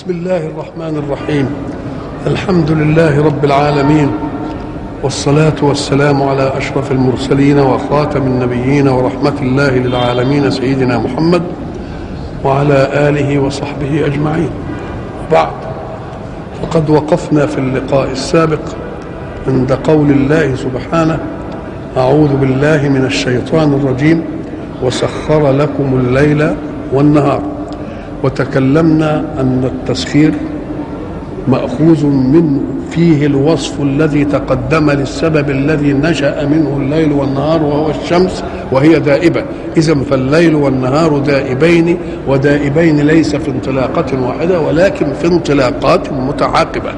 بسم الله الرحمن الرحيم الحمد لله رب العالمين والصلاة والسلام على أشرف المرسلين وخاتم النبيين ورحمة الله للعالمين سيدنا محمد وعلى آله وصحبه أجمعين بعد فقد وقفنا في اللقاء السابق عند قول الله سبحانه أعوذ بالله من الشيطان الرجيم وسخر لكم الليل والنهار وتكلمنا أن التسخير مأخوذ من فيه الوصف الذي تقدم للسبب الذي نشأ منه الليل والنهار وهو الشمس وهي دائبة إذا فالليل والنهار دائبين ودائبين ليس في انطلاقة واحدة ولكن في انطلاقات متعاقبة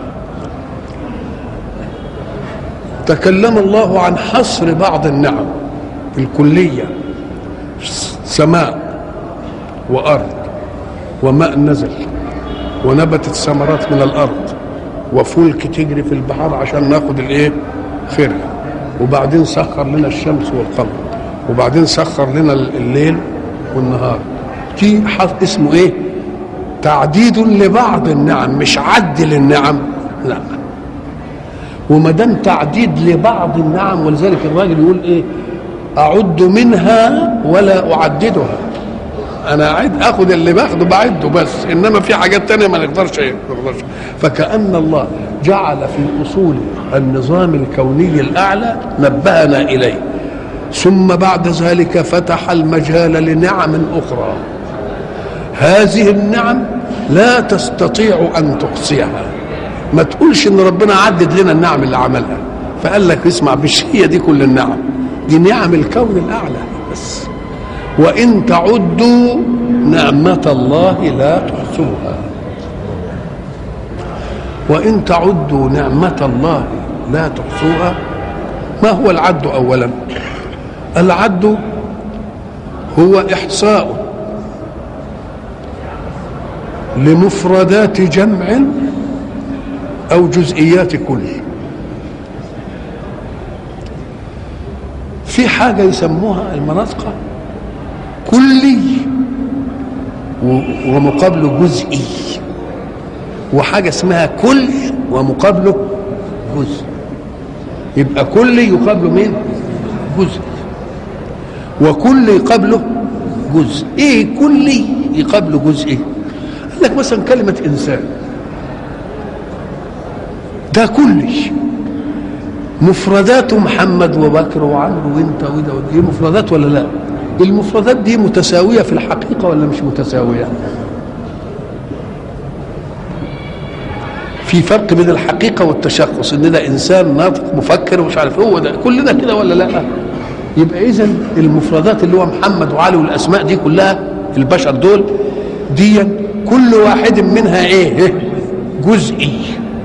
تكلم الله عن حصر بعض النعم الكلية سماء وأرض وماء نزل ونبتت ثمرات من الارض وفلك تجري في البحر عشان ناخد الايه خيرها وبعدين سخر لنا الشمس والقمر وبعدين سخر لنا الليل والنهار في اسمه ايه تعديد لبعض النعم مش عد للنعم لا وما دام تعديد لبعض النعم ولذلك الراجل يقول ايه اعد منها ولا اعددها انا اعد اخد اللي باخده بعده بس انما في حاجات تانية ما نقدرش ما نقدرش فكأن الله جعل في اصول النظام الكوني الاعلى نبهنا اليه ثم بعد ذلك فتح المجال لنعم اخرى هذه النعم لا تستطيع ان تحصيها ما تقولش ان ربنا عدد لنا النعم اللي عملها فقال لك اسمع مش هي دي كل النعم دي نعم الكون الاعلى بس وإن تعدوا نعمة الله لا تحصوها وإن تعدوا نعمة الله لا تحصوها ما هو العد أولا العد هو إحصاء لمفردات جمع أو جزئيات كل في حاجة يسموها المناطق كلي ومقابله جزئي وحاجه اسمها كل ومقابله جزء يبقى كلي يقابله مين جزء وكل يقابله جزء ايه كلي يقابله جزء ايه قال لك مثلا كلمه انسان ده كلي مفردات محمد وبكر وعمرو وانت وده ايه مفردات ولا لا المفردات دي متساوية في الحقيقة ولا مش متساوية في فرق بين الحقيقة والتشخص ان ده انسان ناطق مفكر ومش عارف هو ده كل ده كده ولا لا يبقى اذا المفردات اللي هو محمد وعلي والاسماء دي كلها البشر دول دي كل واحد منها ايه جزئي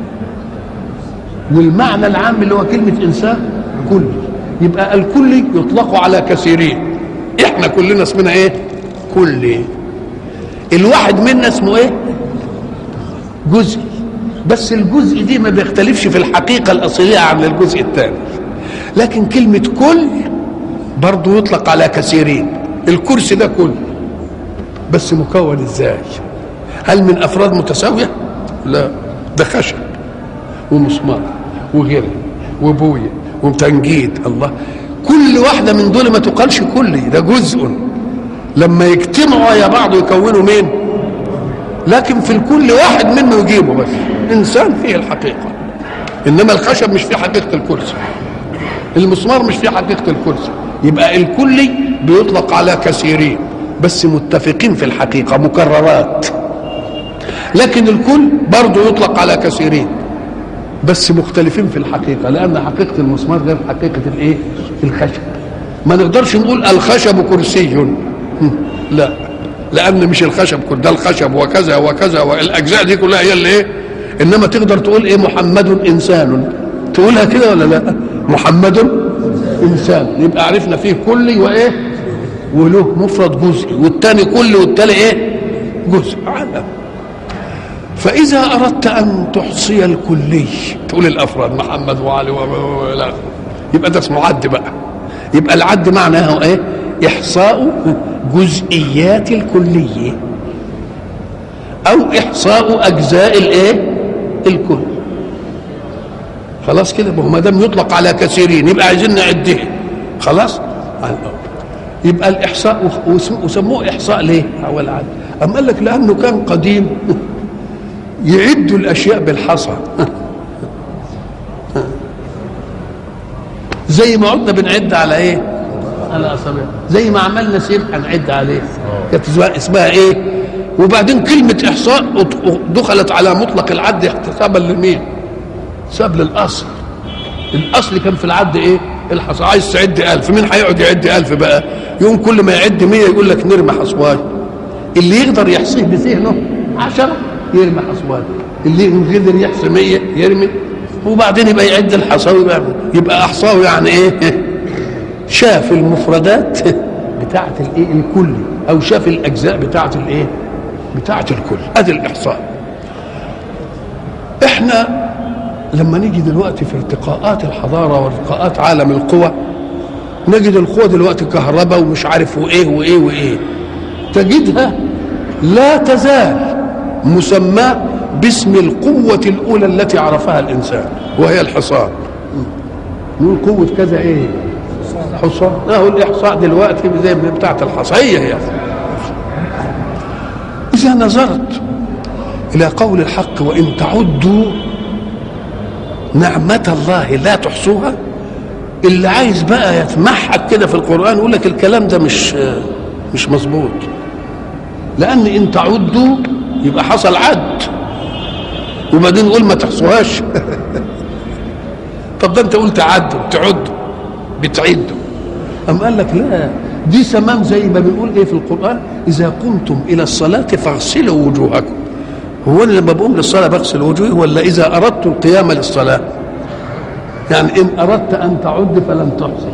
والمعنى العام اللي هو كلمة انسان كل يبقى الكل يطلق على كثيرين احنا كلنا اسمنا ايه كل الواحد منا اسمه ايه جزء بس الجزء دي ما بيختلفش في الحقيقة الأصلية عن الجزء الثاني لكن كلمة كل برضه يطلق على كثيرين الكرسي ده كل بس مكون ازاي هل من أفراد متساوية لا ده خشب ومسمار وغيره وبوية وتنجيد الله كل واحده من دول ما تقالش كلي ده جزء لما يجتمعوا يا بعض يكونوا مين لكن في الكل واحد منه يجيبه بس انسان فيه الحقيقه انما الخشب مش فيه حقيقه الكرسي المسمار مش فيه حقيقه الكرسي يبقى الكلي بيطلق على كثيرين بس متفقين في الحقيقه مكررات لكن الكل برضه يطلق على كثيرين بس مختلفين في الحقيقة لأن حقيقة المسمار غير حقيقة الإيه؟ الخشب ما نقدرش نقول الخشب كرسي لا لأن مش الخشب كل ده الخشب وكذا وكذا والأجزاء دي كلها هي اللي إيه؟ إنما تقدر تقول إيه محمد إنسان تقولها كده ولا لا؟ محمد إنسان يبقى عرفنا فيه كلي وإيه؟ وله مفرد جزئي والتاني كلي والتاني إيه؟ جزء عالم فإذا أردت أن تحصي الكلي تقول الأفراد محمد وعلي ولا يبقى ده اسمه عد بقى يبقى العد معناه إيه؟ إحصاء جزئيات الكلية او احصاء اجزاء الايه الكل خلاص كده ما دام يطلق على كثيرين يبقى عايزين نعدها خلاص يبقى الاحصاء وسموه احصاء ليه اول عدد اما قال لك لانه كان قديم يعدوا الاشياء بالحصى زي ما عدنا بنعد على ايه على اصابع زي ما عملنا سير هنعد عليه كانت اسمها ايه وبعدين كلمة إحصاء دخلت على مطلق العد احتسابا لمين؟ حساب للأصل الأصل كان في العد إيه؟ الحصى عايز تعد ألف مين هيقعد يعد ألف بقى؟ يوم كل ما يعد مية يقول لك نرمي حصواي اللي يقدر يحصيه بذهنه عشرة يرمي حصواي اللي يقدر يحصي مية يرمي وبعدين يبقى يعد الحصى ويبقى يبقى أحصاه يعني إيه؟ شاف المفردات بتاعة الإيه؟ الكل أو شاف الأجزاء بتاعة الإيه؟ بتاعة الكل ادي الاحصاء احنا لما نيجي دلوقتي في ارتقاءات الحضارة وارتقاءات عالم القوى نجد القوى دلوقتي كهرباء ومش عارف وايه وايه وايه تجدها لا تزال مسماه باسم القوة الأولى التي عرفها الإنسان وهي الحصان نقول قوة كذا إيه حصان له الإحصاء دلوقتي زي بتاعة الحصية هي إذا نظرت إلى قول الحق وإن تعدوا نعمة الله لا تحصوها اللي عايز بقى يتمحك كده في القرآن يقول لك الكلام ده مش مش مظبوط لأن إن تعدوا يبقى حصل عد وبعدين نقول ما تحصوهاش طب ده أنت قلت عدوا تعدوا بتعدوا أم قال لك لا دي سمام زي ما بنقول ايه في القران اذا قمتم الى الصلاه فاغسلوا وجوهكم هو انا لما بقوم للصلاه بغسل وجوهي ولا اذا اردت القيام للصلاه يعني ان اردت ان تعد فلم تحصي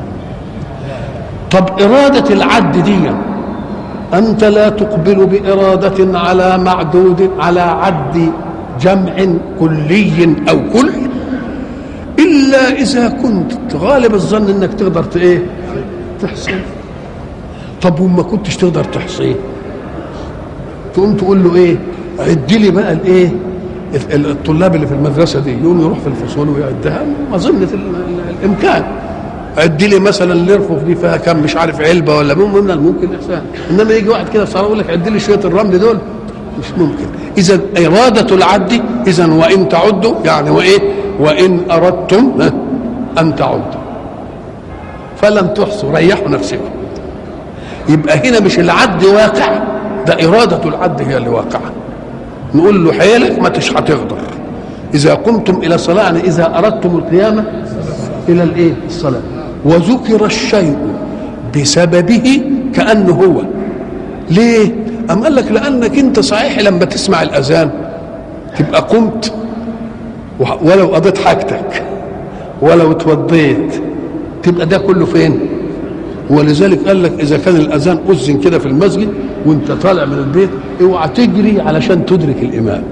طب اراده العد دي انت لا تقبل باراده على معدود على عد جمع كلي او كل الا اذا كنت غالب الظن انك تقدر ايه تحصيه طب وما كنتش تقدر تحصيه تقوم تقول له ايه عد لي بقى الايه الطلاب اللي في المدرسه دي يقوم يروح في الفصول ويعدها مظنه الامكان عد لي مثلا الرفوف دي فيها كم مش عارف علبه ولا من الممكن احسان انما يجي واحد كده في صلاه يقول لك عد لي شويه الرمل دول مش ممكن اذا اراده العد اذا وان تعدوا يعني وايه وان اردتم ان تعدوا فلم تحصوا ريحوا نفسكم يبقى هنا مش العد واقع ده إرادة العد هي اللي واقعة نقول له حيلك ما تش هتقدر إذا قمتم إلى الصلاة يعني إذا أردتم القيامة إلى الإيه؟ الصلاة وذكر الشيء بسببه كأنه هو ليه؟ أم قال لك لأنك أنت صحيح لما تسمع الأذان تبقى قمت ولو قضيت حاجتك ولو اتوضيت تبقى ده كله فين؟ ولذلك قال لك اذا كان الاذان اذن كده في المسجد وانت طالع من البيت اوعى تجري علشان تدرك الامام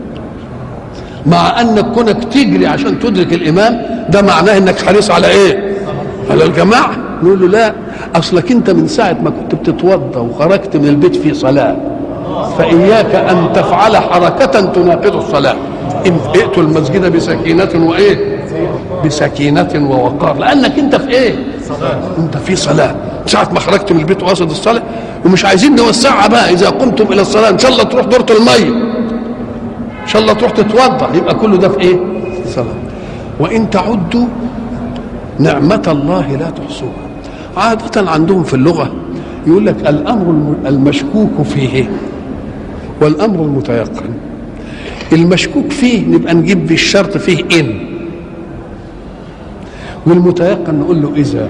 مع انك كونك تجري عشان تدرك الامام ده معناه انك حريص على ايه على الجماعه نقول له لا اصلك انت من ساعه ما كنت بتتوضا وخرجت من البيت في صلاه فاياك ان تفعل حركه تناقض الصلاه ان ائتوا المسجد بسكينه وايه بسكينه ووقار لانك انت في ايه صلاة. انت في صلاه ساعه ما خرجت من البيت وقصد الصلاه ومش عايزين نوسعها بقى اذا قمتم الى الصلاه ان شاء الله تروح دورة الميه ان شاء الله تروح تتوضا يبقى كله ده في ايه في صلاه وان تعدوا نعمه الله لا تحصوها عاده عندهم في اللغه يقول لك الامر المشكوك فيه والامر المتيقن المشكوك فيه نبقى نجيب بالشرط فيه ان والمتيقن نقول له اذا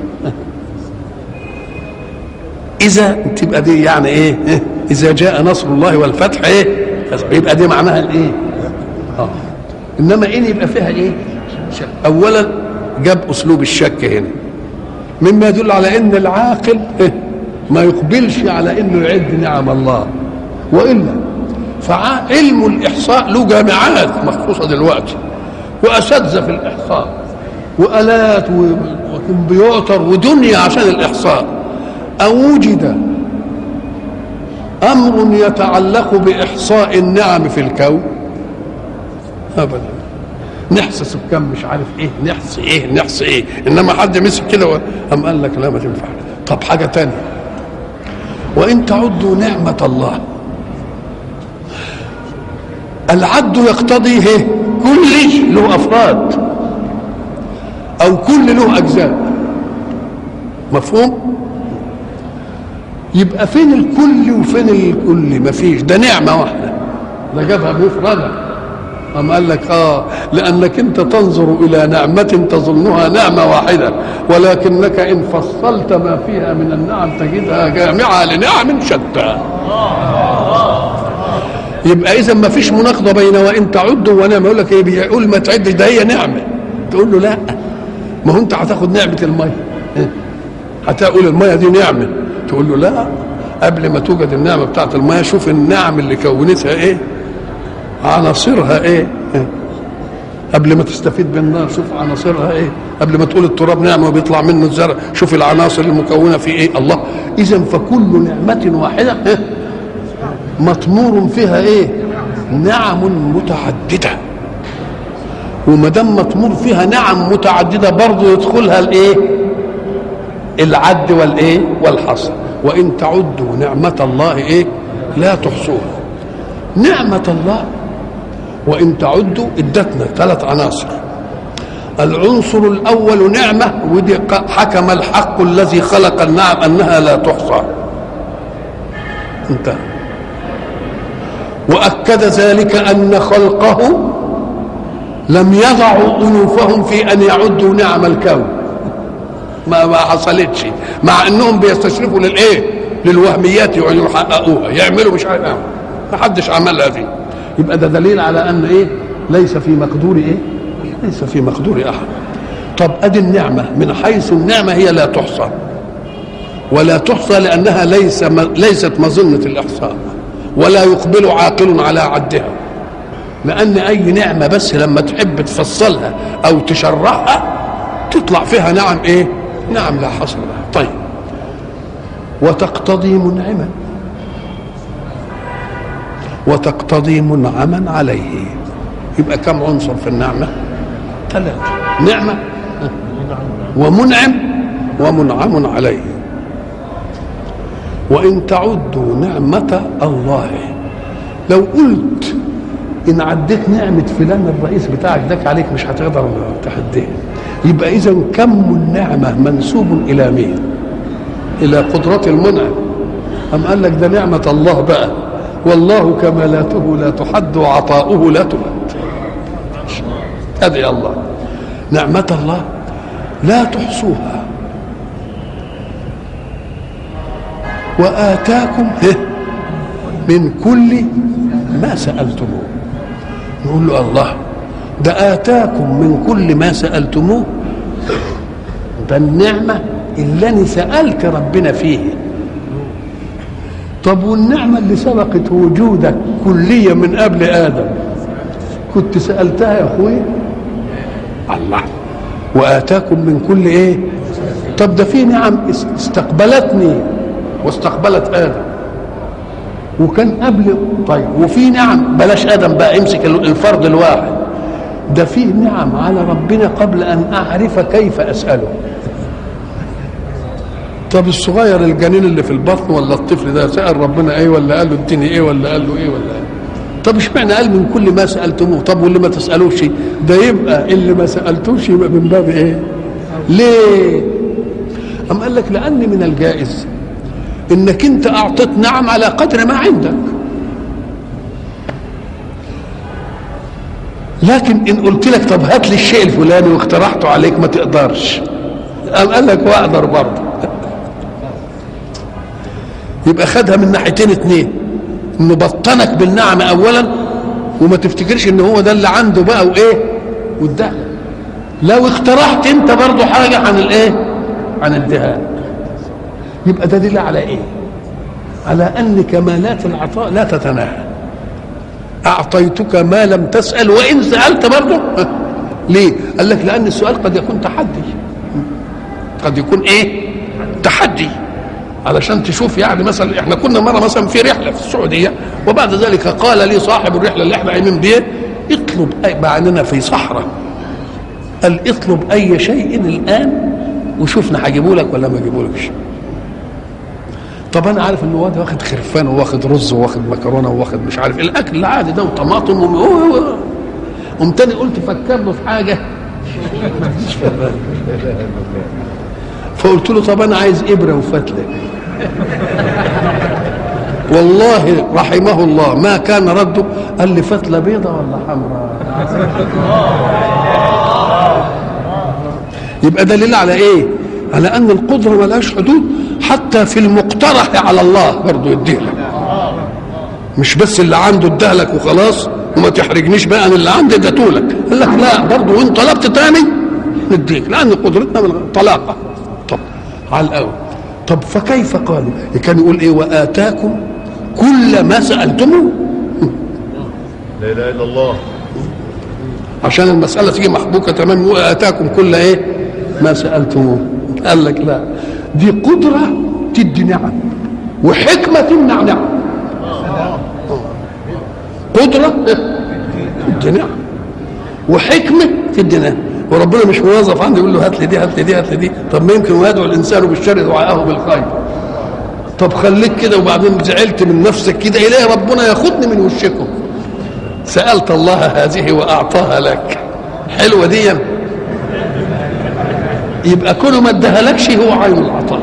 اذا تبقى دي يعني ايه اذا جاء نصر الله والفتح ايه يبقى دي معناها الايه اه انما ان يبقى فيها ايه اولا جاب اسلوب الشك هنا مما يدل على ان العاقل ما يقبلش على انه يعد نعم الله والا فعلم الاحصاء له جامعات مخصوصه دلوقتي واساتذه في الاحصاء والات وكمبيوتر ودنيا عشان الاحصاء اوجد امر يتعلق باحصاء النعم في الكون ابدا نحصي سكان مش عارف ايه نحصي ايه نحصي ايه انما حد مسك كده قام قال لك لا ما تنفع طب حاجه تانية وان تعدوا نعمه الله العد يقتضي ايه كل له افراد او كل له اجزاء مفهوم يبقى فين الكل وفين الكل مفيش ده نعمه واحده ده جابها مفرده أم قال لك آه لأنك أنت تنظر إلى نعمة تظنها نعمة واحدة ولكنك إن فصلت ما فيها من النعم تجدها جامعة لنعم شتى يبقى إذا ما فيش مناقضة بين وإن تعدوا ونعمة يقول لك إيه بيقول ما تعدش ده هي نعمة تقول له لا ما هو أنت هتاخد نعمة المية هتقول المية دي نعمة تقول له لا قبل ما توجد النعمة بتاعت المية شوف النعم اللي كونتها إيه عناصرها ايه قبل ما تستفيد بالنار شوف عناصرها ايه قبل ما تقول التراب نعمه وبيطلع منه الزرع شوف العناصر المكونه في ايه الله اذا فكل نعمه واحده إيه؟ مطمور فيها ايه نعم متعدده وما دام مطمور فيها نعم متعدده برضه يدخلها الايه العد والايه والحصر وان تعدوا نعمه الله ايه لا تحصوها نعمه الله وان تعدوا ادتنا ثلاث عناصر العنصر الاول نعمه ودي حكم الحق الذي خلق النعم انها لا تحصى انتهى واكد ذلك ان خلقه لم يضعوا انوفهم في ان يعدوا نعم الكون ما ما حصلتش مع انهم بيستشرفوا للايه للوهميات يقعدوا يحققوها يعملوا مش عارف ما حدش عملها دي يبقى ده دليل على ان ايه ليس في مقدور ايه ليس في مقدور احد طب ادي النعمه من حيث النعمه هي لا تحصى ولا تحصى لانها ليس ليست مظنه الاحصاء ولا يقبل عاقل على عدها لان اي نعمه بس لما تحب تفصلها او تشرحها تطلع فيها نعم ايه نعم لا حصر لها طيب وتقتضي منعما وتقتضي منعما عليه يبقى كم عنصر في النعمة ثلاثة نعمة ومنعم ومنعم عليه وإن تعدوا نعمة الله لو قلت إن عديت نعمة فلان الرئيس بتاعك داك عليك مش هتقدر تحديه يبقى إذا كم النعمة منسوب إلى مين؟ إلى قدرة المنعم أم قال لك ده نعمة الله بقى والله كمالاته لا تحد وعطاؤه لا تمد هذه الله نعمة الله لا تحصوها وآتاكم من كل ما سألتموه نقول له الله ده آتاكم من كل ما سألتموه ده النعمة اللي أنا سألت ربنا فيه طب والنعمة اللي سبقت وجودك كلية من قبل آدم كنت سألتها يا أخوي الله وآتاكم من كل إيه طب ده في نعم استقبلتني واستقبلت آدم وكان قبل طيب وفي نعم بلاش آدم بقى امسك الفرد الواحد ده فيه نعم على ربنا قبل أن أعرف كيف أسأله طب الصغير الجنين اللي في البطن ولا الطفل ده سأل ربنا ايه ولا قال له اديني ايه ولا قال له ايه ولا ايه طب اشمعنى قال من كل ما سالتموه طب واللي ما تسالوش ده يبقى اللي ما سالتوش يبقى من باب ايه ليه أم قال لك لأن من الجائز إنك أنت أعطيت نعم على قدر ما عندك لكن إن قلت لك طب هات لي الشيء الفلاني واقترحته عليك ما تقدرش قام قال لك واقدر برضه يبقى خدها من ناحيتين اتنين انه بطنك بالنعم اولا وما تفتكرش ان هو ده اللي عنده بقى وايه وده لو اقترحت انت برضه حاجه عن الايه عن الدهاء يبقى ده دليل على ايه على ان كمالات العطاء لا تتناهى اعطيتك ما لم تسال وان سالت برضه ليه قال لك لان السؤال قد يكون تحدي قد يكون ايه تحدي علشان تشوف يعني مثلا احنا كنا مره مثلا في رحله في السعوديه وبعد ذلك قال لي صاحب الرحله اللي احنا قايمين بيه اطلب أي مع اننا في صحراء قال اطلب اي شيء الان وشوفنا هجيبه لك ولا ما اجيبهولكش طب انا عارف ان هو ده واخد خرفان وواخد رز وواخد مكرونه وواخد مش عارف إيه، الاكل العادي ده وطماطم وم- أوه، أوه. قمت تاني قلت فكر له في حاجه مش في بالي. فقلت له طب انا عايز ابره وفتله والله رحمه الله ما كان رده قال لي فتله بيضه ولا حمراء يبقى دليل على ايه على ان القدره ملهاش حدود حتى في المقترح على الله برضه يديلك مش بس اللي عنده ادهلك وخلاص وما تحرجنيش بقى انا اللي عندي اديتهولك قال لك لا برضه وان طلبت تاني نديك لان قدرتنا من طلاقه طب على الاول طب فكيف قالوا كان يقول ايه واتاكم كل ما سالتموه لا اله الا الله عشان المسألة تيجي محبوكة تمام وآتاكم كل إيه ما سألتموه قال لك لا دي قدرة تدي نعم وحكمة تمنع نعم قدرة تدي نعم وحكمة تدي نعم وربنا مش موظف عنده يقول له هات لي دي هات لي دي هات لي دي طب ما يمكن ويدعو الإنسان بالشر دعاءه بالخير طب خليك كده وبعدين زعلت من نفسك كده إليه ربنا ياخدني من وشكم سألت الله هذه وأعطاها لك حلوة دي يبقى كل ما ادهلكش هو عين العطاء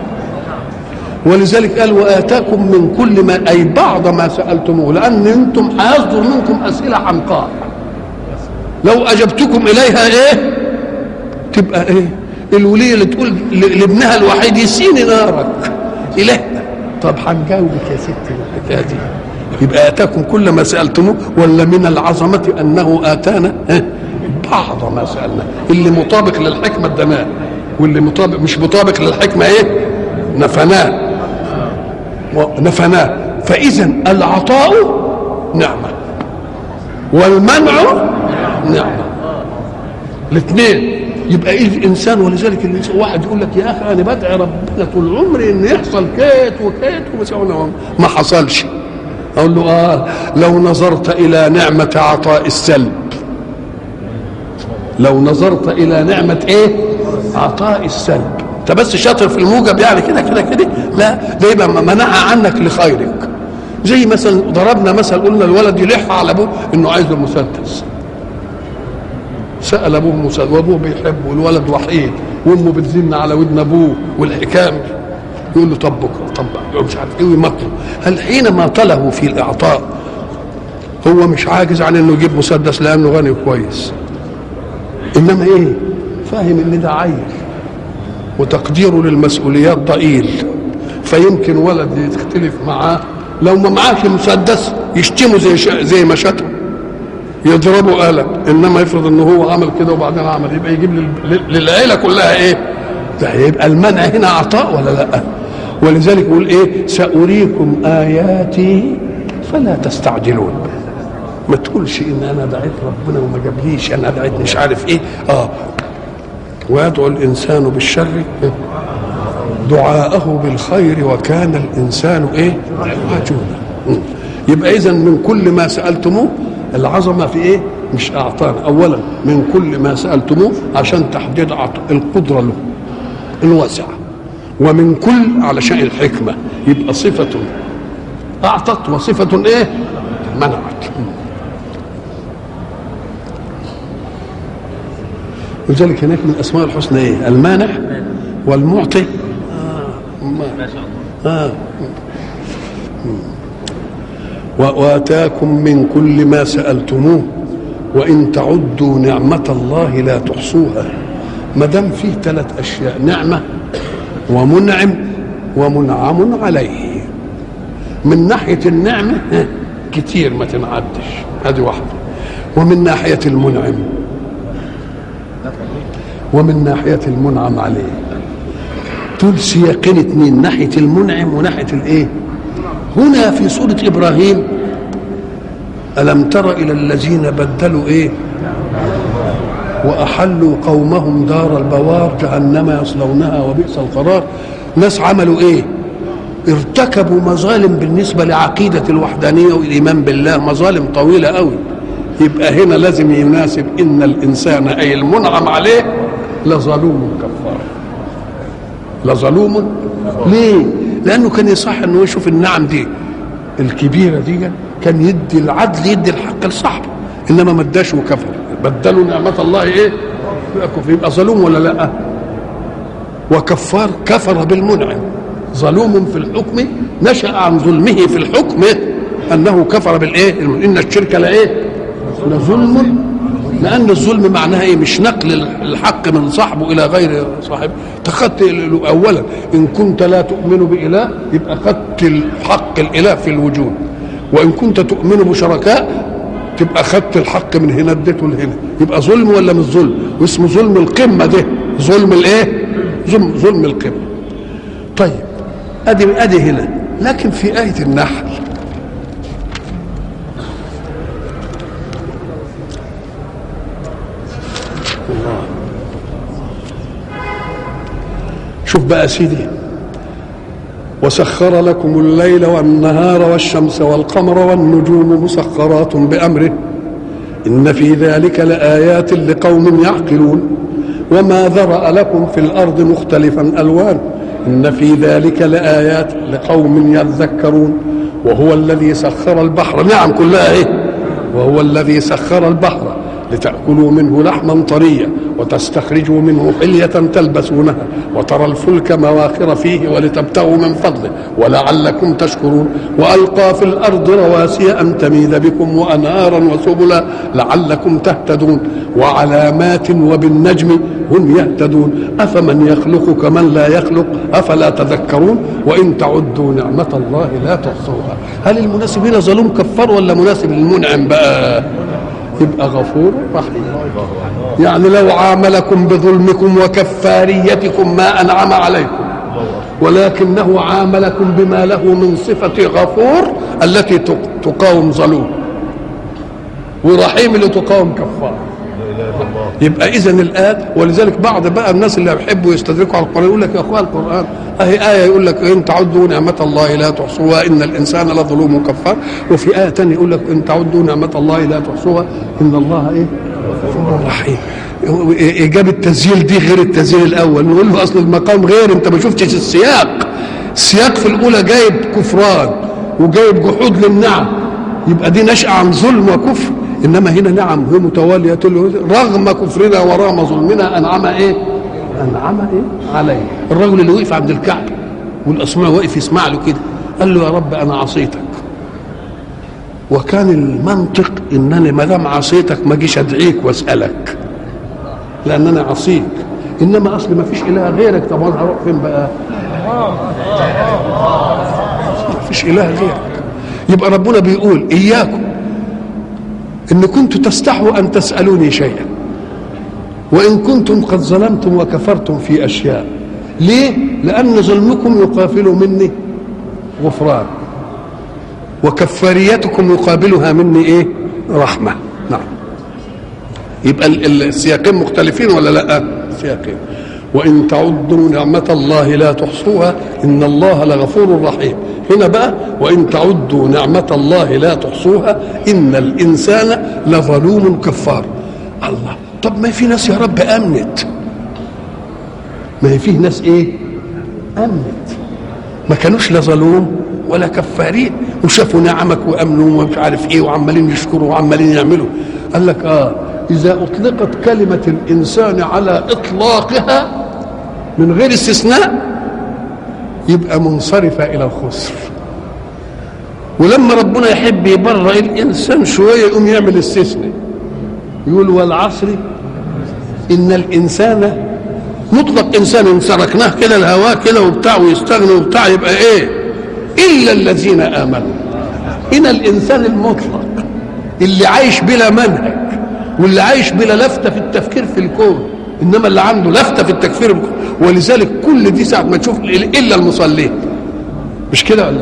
ولذلك قال وآتاكم من كل ما أي بعض ما سألتموه لأن أنتم هيصدر منكم أسئلة حمقاء لو أجبتكم إليها إيه تبقى إيه الولية اللي تقول ل- لابنها الوحيد يسيني نارك إله طب هنجاوبك يا ستي الحكاية دي يبقى آتاكم كل ما سألتموه ولا من العظمة أنه آتانا ها؟ بعض ما سألنا اللي مطابق للحكمة ادناه واللي مطابق مش مطابق للحكمة ايه نفناه نفناه فإذا العطاء نعمة والمنع نعمة الاثنين يبقى ايه الانسان ولذلك الانسان واحد يقول لك يا اخي انا بدعي ربنا طول عمري ان يحصل كيت وكيت وبس أنا ما حصلش اقول له اه لو نظرت الى نعمه عطاء السلب لو نظرت الى نعمه ايه عطاء السلب انت بس شاطر في الموجب يعني كده كده كده لا ده يبقى منعها عنك لخيرك زي مثلا ضربنا مثل قلنا الولد يلح على ابوه انه عايز له مسدس سال ابوه مسدس وابوه بيحبه والولد وحيد وامه بتزن على ودن ابوه والحكام يقول له طب بكره طب يقول مش عارف ايه ويمطله هل حينما طله في الاعطاء هو مش عاجز عن انه يجيب مسدس لانه غني كويس انما ايه فاهم ان ده عيل وتقديره للمسؤوليات ضئيل فيمكن ولد يختلف معاه لو ما معاش مسدس يشتمه زي ش... زي ما شتم يضربه قلم انما يفرض ان هو عمل كده وبعدين عمل يبقى يجيب لل... للعيله كلها ايه ده يبقى المنع هنا عطاء ولا لا ولذلك يقول ايه ساريكم اياتي فلا تستعجلون ما تقولش ان انا دعيت ربنا وما جابليش انا دعيت مش عارف ايه اه ويدعو الانسان بالشر دعاءه بالخير وكان الانسان ايه عجولا يبقى اذا من كل ما سالتموه العظمه في ايه مش اعطانا اولا من كل ما سالتموه عشان تحديد القدره له الواسعه ومن كل علشان الحكمه يبقى صفه اعطت وصفه ايه منعت ولذلك هناك من اسماء الحسنى ايه المانع والمعطي ما شاء الله آه. واتاكم من كل ما سالتموه وان تعدوا نعمه الله لا تحصوها ما دام فيه ثلاث اشياء نعمه ومنعم ومنعم عليه من ناحيه النعمه كتير ما تنعدش هذه واحده ومن ناحيه المنعم ومن ناحيه المنعم عليه دول سياقين اثنين ناحيه المنعم وناحيه الايه هنا في سوره ابراهيم الم تر الى الذين بدلوا ايه واحلوا قومهم دار البوار جهنم يصلونها وبئس القرار ناس عملوا ايه ارتكبوا مظالم بالنسبة لعقيدة الوحدانية والإيمان بالله مظالم طويلة قوي يبقى هنا لازم يناسب إن الإنسان أي المنعم عليه لظلوم كفار لظلوم ليه؟ لأنه كان يصح إنه يشوف النعم دي الكبيرة دي كان يدي العدل يدي الحق لصاحبه إنما ما اداش وكفر بدلوا نعمة الله إيه؟ يبقى كفر يبقى ظلوم ولا لأ؟ وكفار كفر بالمنعم ظلوم في الحكم نشأ عن ظلمه في الحكم أنه كفر بالإيه؟ إن الشرك لإيه؟ لظلم لأن الظلم معناها إيه؟ مش نقل الحق من صاحبه إلى غير صاحبه تخدت أولا إن كنت لا تؤمن بإله يبقى خدت الحق الإله في الوجود وإن كنت تؤمن بشركاء تبقى خدت الحق من هنا اديته لهنا يبقى ظلم ولا مش ظلم واسمه ظلم القمة ده ظلم الإيه؟ ظلم ظلم القمة طيب ادي ادي هنا لكن في آية النحل الله شوف بقى سيدي وسخر لكم الليل والنهار والشمس والقمر والنجوم مسخرات بأمره إن في ذلك لآيات لقوم يعقلون وما ذرأ لكم في الأرض مختلفا ألوان إن في ذلك لآيات لقوم يذكرون وهو الذي سخر البحر نعم كلها إيه وهو الذي سخر البحر لتأكلوا منه لحما طريا وتستخرجوا منه حلية تلبسونها وترى الفلك مواخر فيه ولتبتغوا من فضله ولعلكم تشكرون وألقى في الأرض رواسي أن تميد بكم وأنهارا وسبلا لعلكم تهتدون وعلامات وبالنجم هم يهتدون أفمن يخلق كمن لا يخلق أفلا تذكرون وإن تعدوا نعمة الله لا تحصوها هل المناسب هنا ظلوم كفار ولا مناسب للمنعم بقى يبقى غفور رحيم يعني لو عاملكم بظلمكم وكفاريتكم ما انعم عليكم ولكنه عاملكم بما له من صفة غفور التي تقاوم ظلوم ورحيم اللي تقاوم كفار يبقى اذا الآن ولذلك بعض بقى الناس اللي بيحبوا يستدركوا على القرآن يقول لك يا اخوان القرآن اهي آية يقول لك ان تعدوا نعمة الله لا تحصوها ان الانسان لظلوم كفار وفي آية ثانية يقول لك ان تعدوا نعمة الله لا تحصوها ان الله ايه غفور رحيم اجابه التسجيل دي غير التسجيل الاول نقول له اصل المقام غير انت ما شفتش السياق السياق في الاولى جايب كفران وجايب جحود للنعم يبقى دي نشأة عن ظلم وكفر انما هنا نعم هي متواليه رغم كفرنا ورغم ظلمنا انعم ايه؟ انعم ايه؟ عليه الرجل اللي وقف عند الكعبه والاصمع واقف يسمع له كده قال له يا رب انا عصيتك وكان المنطق انني ما دام عصيتك ما اجيش ادعيك واسالك لان انا عصيك انما اصل ما فيش اله غيرك طب انا هروح فين بقى؟ ما فيش اله غيرك يبقى ربنا بيقول اياكم ان كنتم تستحوا ان تسالوني شيئا وان كنتم قد ظلمتم وكفرتم في اشياء ليه لان ظلمكم يقابل مني غفران وكفاريتكم يقابلها مني ايه رحمه نعم يبقى السياقين مختلفين ولا لا السياقين وان تعدوا نعمه الله لا تحصوها ان الله لغفور رحيم هنا بقى وان تعدوا نعمه الله لا تحصوها ان الانسان لظلوم كفار الله طب ما في ناس يا رب امنت ما هي فيه ناس ايه امنت ما كانوش لا ظلوم ولا كفارين وشافوا نعمك وامنوا ومش عارف ايه وعمالين يشكروا وعمالين يعملوا قال لك اه اذا اطلقت كلمه الانسان على اطلاقها من غير استثناء يبقى منصرفه الى الخسر ولما ربنا يحب يبرأ الانسان شويه يقوم يعمل استثناء يقول والعصر ان الانسان مطلق انسان ان تركناه كده الهواء كده وبتاع ويستغني وبتاع يبقى ايه الا الذين امنوا هنا الانسان المطلق اللي عايش بلا منهج واللي عايش بلا لفته في التفكير في الكون انما اللي عنده لفته في التكفير ولذلك كل دي ساعه ما تشوف الا المصلين مش كده ولا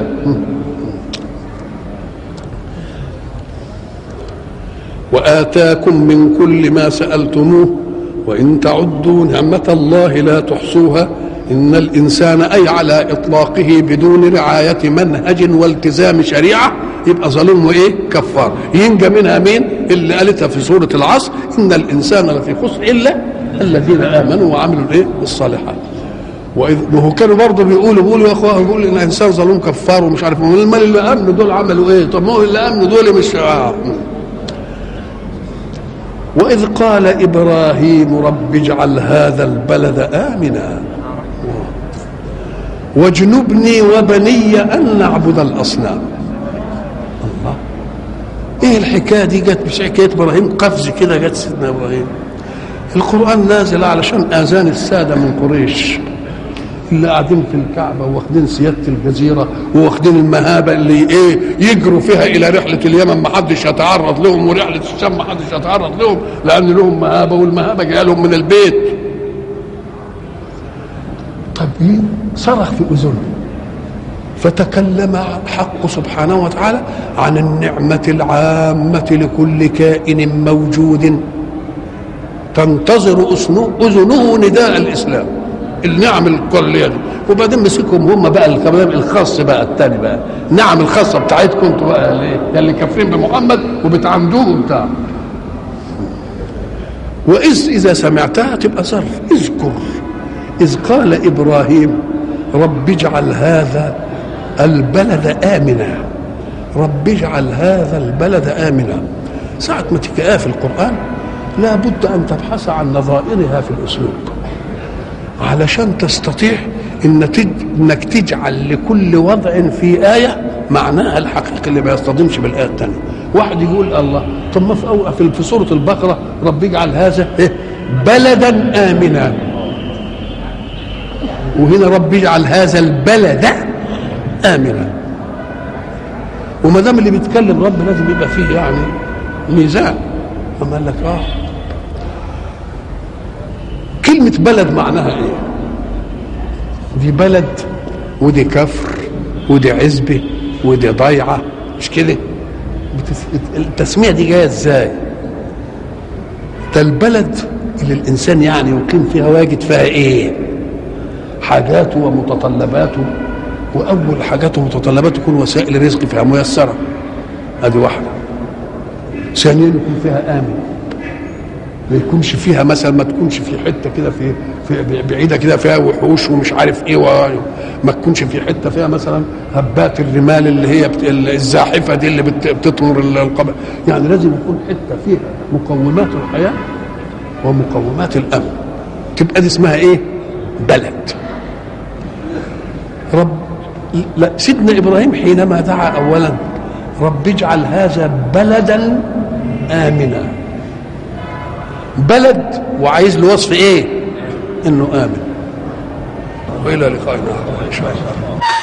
واتاكم من كل ما سالتموه وان تعدوا نعمه الله لا تحصوها إن الإنسان أي على إطلاقه بدون رعاية منهج والتزام شريعة يبقى ظالم وإيه كفار ينجى منها مين اللي قالتها في سورة العصر إن الإنسان لفي خسر إلا الذين آمنوا وعملوا الإيه الصالحات وإذ وهو كانوا برضه بيقولوا بيقولوا يا اخوان بيقولوا ان الانسان ظلوم كفار ومش عارف امال المال اللي امنوا دول عملوا ايه؟ طب ما هو اللي امنوا دول مش آه. واذ قال ابراهيم رب اجعل هذا البلد امنا واجنبني وبني ان نعبد الاصنام الله ايه الحكايه دي جت مش حكايه ابراهيم قفز كده جت سيدنا ابراهيم القران نازل علشان اذان الساده من قريش اللي قاعدين في الكعبه واخدين سياده الجزيره واخدين المهابه اللي ايه يجروا فيها الى رحله اليمن ما حدش يتعرض لهم ورحله الشام ما حدش يتعرض لهم لان لهم مهابه والمهابه جايه لهم من البيت طب ايه صرخ في اذنه فتكلم الحق سبحانه وتعالى عن النعمه العامه لكل كائن موجود تنتظر اذنه نداء الاسلام النعم الكليه دي وبعدين مسكهم هم بقى الكلام الخاص بقى الثاني بقى نعم الخاصه بتاعتكم انتوا بقى اللي, اللي كافرين بمحمد وبتعندوه وبتاع واذ اذا سمعتها تبقى ظرف اذكر اذ قال ابراهيم رب اجعل هذا البلد امنا رب اجعل هذا البلد امنا ساعه ما تيجي آية في القران لا بد ان تبحث عن نظائرها في الاسلوب علشان تستطيع إن تج... انك تجعل لكل وضع في آية معناها الحقيقي اللي ما يصطدمش بالآية الثانية واحد يقول الله طب ما في, أو... في سورة البقرة رب اجعل هذا إيه؟ بلدا آمنا وهنا رب اجعل هذا البلد آمنا وما دام اللي بيتكلم رب لازم يبقى فيه يعني ميزان أما قال لك اه كلمة بلد معناها ايه دي بلد ودي كفر ودي عزبة ودي ضيعة مش كده بتس... التسمية دي جاية ازاي ده البلد اللي الانسان يعني يقيم فيها واجد فيها ايه حاجاته ومتطلباته واول حاجاته ومتطلباته يكون وسائل الرزق فيها ميسره ادي واحده ثانيا يكون فيها امن ما يكونش فيها مثلا ما تكونش في حته كده في, في بعيده كده فيها وحوش ومش عارف ايه ما تكونش في حته فيها مثلا هبات الرمال اللي هي بت... الزاحفه دي اللي بت... بتطمر القبر يعني لازم يكون حته فيها مقومات الحياه ومقومات الامن تبقى دي اسمها ايه؟ بلد رب لا سيدنا ابراهيم حينما دعا اولا رب اجعل هذا بلدا امنا بلد وعايز له وصف ايه انه امن والى لقائنا ان شاء الله